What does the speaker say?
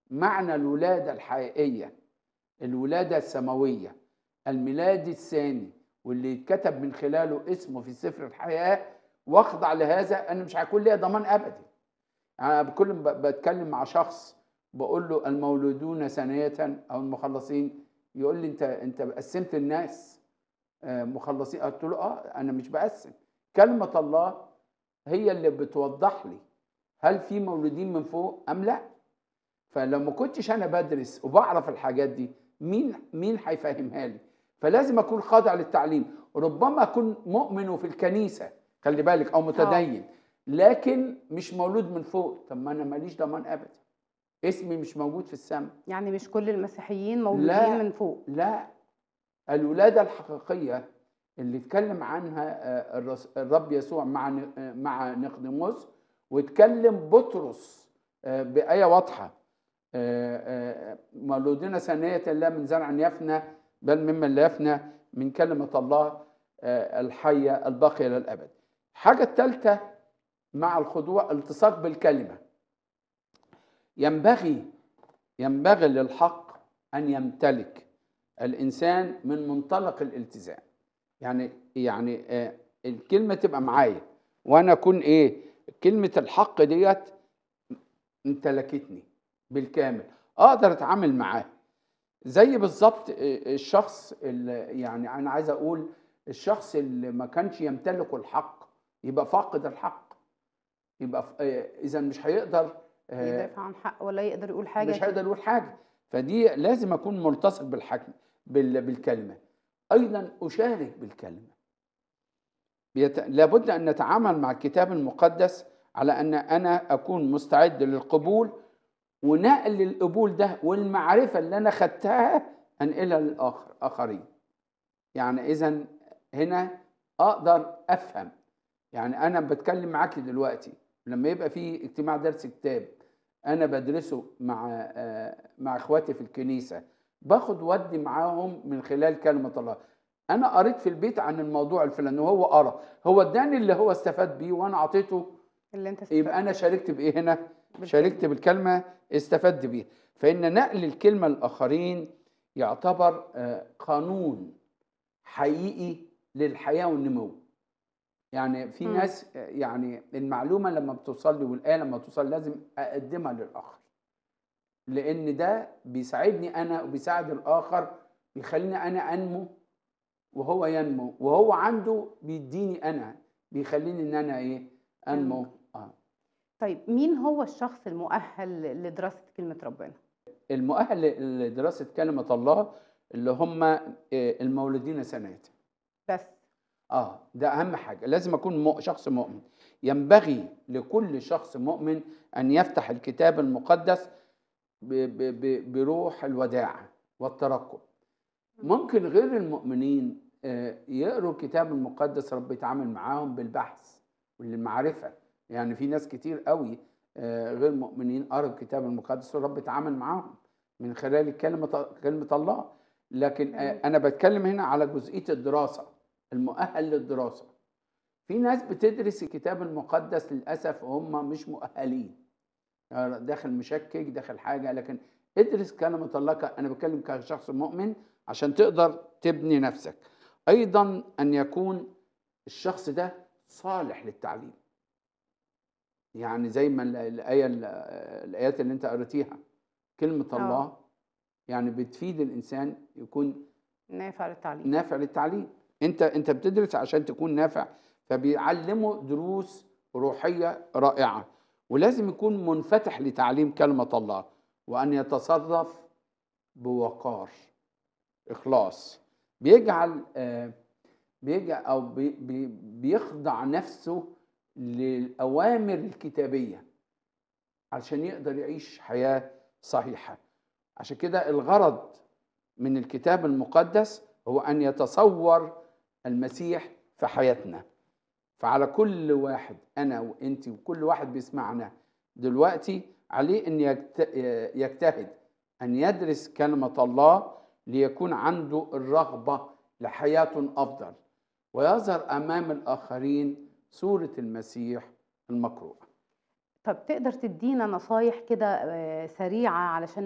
معنى الولادة الحقيقية الولادة السماوية الميلاد الثاني واللي يتكتب من خلاله اسمه في سفر الحياة واخضع لهذا أنا مش هيكون ليا ضمان أبدي أنا بكل ما ب- بتكلم مع شخص بقول له المولودون ثانية أو المخلصين يقول لي أنت أنت قسمت الناس آه، مخلصين قلت له اه انا مش بقسم كلمه الله هي اللي بتوضح لي هل في مولودين من فوق ام لا فلو ما كنتش انا بدرس وبعرف الحاجات دي مين مين هيفهمها لي فلازم اكون خاضع للتعليم ربما اكون مؤمن في الكنيسه خلي بالك او متدين لكن مش مولود من فوق طب ما انا ماليش ضمان ابدا اسمي مش موجود في السماء يعني مش كل المسيحيين مولودين لا. من فوق لا الولادة الحقيقية اللي اتكلم عنها آه، الرس- الرب يسوع مع ن- آه، مع نقدموس واتكلم بطرس آه، بآية واضحة آه، آه، مولودين ثانية لا من زرع يفنى بل ممن لا يفنى من كلمة الله آه، الحية الباقية للأبد حاجة الثالثة مع الخضوع التصاق بالكلمة ينبغي ينبغي للحق أن يمتلك الانسان من منطلق الالتزام يعني يعني آه الكلمه تبقى معايا وانا اكون ايه كلمه الحق ديت امتلكتني بالكامل اقدر اتعامل معاها زي بالظبط آه، الشخص اللي يعني انا عايز اقول الشخص اللي ما كانش يمتلك الحق يبقى فاقد الحق يبقى اذا مش هيقدر آه، يدافع عن حق ولا يقدر يقول حاجه مش كده. هيقدر يقول حاجه فدي لازم اكون ملتصق بالحكم بال- بالكلمه ايضا اشارك بالكلمه بيت... لابد ان نتعامل مع الكتاب المقدس على ان انا اكون مستعد للقبول ونقل القبول ده والمعرفه اللي انا خدتها انقلها للاخر اخرين يعني اذا هنا اقدر افهم يعني انا بتكلم معاكي دلوقتي لما يبقى في اجتماع درس كتاب انا بدرسه مع آه، مع اخواتي في الكنيسه باخد ودي معاهم من خلال كلمه الله انا قريت في البيت عن الموضوع الفلاني وهو قرا هو اداني اللي هو استفاد بيه وانا اعطيته اللي انت يبقى انا شاركت بايه هنا بالكلمة. شاركت بالكلمه استفدت بيها فان نقل الكلمه للاخرين يعتبر آه، قانون حقيقي للحياه والنمو يعني في مم. ناس آه، يعني المعلومه لما بتوصل لي والايه لما توصل لازم اقدمها للاخر لان ده بيساعدني انا وبيساعد الاخر بيخليني انا انمو وهو ينمو وهو عنده بيديني انا بيخليني ان انا ايه انمو ينمو. اه طيب مين هو الشخص المؤهل لدراسه كلمه ربنا المؤهل لدراسه كلمه الله اللي هم آه، المولودين سنوات بس اه ده اهم حاجه لازم اكون مؤ- شخص مؤمن ينبغي لكل شخص مؤمن ان يفتح الكتاب المقدس ب- ب- ب- بروح الوداعه والترقب ممكن غير المؤمنين آه، يقروا الكتاب المقدس رب يتعامل معاهم بالبحث والمعرفه يعني في ناس كتير قوي آه، غير مؤمنين قروا الكتاب المقدس والرب اتعامل معاهم من خلال كلمه كلمه الله لكن آه، تمام. انا بتكلم هنا على جزئيه الدراسه المؤهل للدراسه في ناس بتدرس الكتاب المقدس للاسف هم مش مؤهلين يعني داخل مشكك داخل حاجه لكن ادرس كلمه الله ك- انا بتكلم كشخص مؤمن عشان تقدر تبني نفسك ايضا ان يكون الشخص ده صالح للتعليم يعني زي ما ال- الايه ال- الايات اللي انت قريتيها كلمه آه. الله يعني بتفيد الانسان يكون نافع للتعليم نافع للتعليم انت انت بتدرس عشان تكون نافع فبيعلموا دروس روحيه رائعه ولازم يكون منفتح لتعليم كلمه الله وان يتصرف بوقار اخلاص بيجعل آه، بيجعل او بي بي بيخضع نفسه للاوامر الكتابيه عشان يقدر يعيش حياه صحيحه عشان كده الغرض من الكتاب المقدس هو ان يتصور المسيح في حياتنا فعلى كل واحد انا وانت وكل واحد بيسمعنا دلوقتي عليه ان يجت- يجتهد ان يدرس كلمه الله ليكون عنده الرغبه لحياه افضل ويظهر امام الاخرين صوره المسيح المقروءه طب تقدر تدينا نصايح كده آه، سريعة علشان